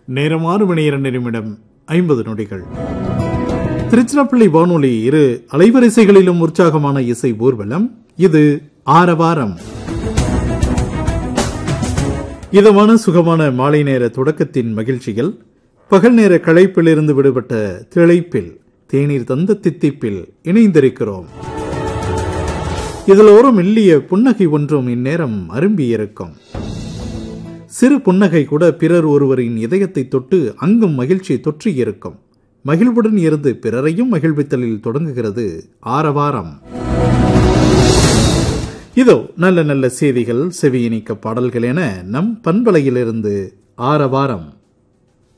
நேரம் ஆறு மணி இரண்டு நிமிடம் ஐம்பது நொடிகள் திருச்சிராப்பள்ளி வானொலி இரு அலைவரிசைகளிலும் உற்சாகமான இசை ஊர்வலம் இது ஆரவாரம் இதமான சுகமான மாலை நேர தொடக்கத்தின் மகிழ்ச்சிகள் பகல் நேர களைப்பிலிருந்து விடுபட்ட திளைப்பில் தேநீர் தந்த தித்திப்பில் இணைந்திருக்கிறோம் இதில் ஒரு மெல்லிய புன்னகை ஒன்றும் இந்நேரம் அரும்பியிருக்கும் சிறு புன்னகை கூட பிறர் ஒருவரின் இதயத்தை தொட்டு அங்கும் மகிழ்ச்சி தொற்றியிருக்கும் மகிழ்வுடன் இருந்து பிறரையும் மகிழ்வித்தலில் தொடங்குகிறது ஆரவாரம் இதோ நல்ல நல்ல செய்திகள் செவியினிக்க பாடல்கள் என நம் பண்பலையிலிருந்து ஆரவாரம்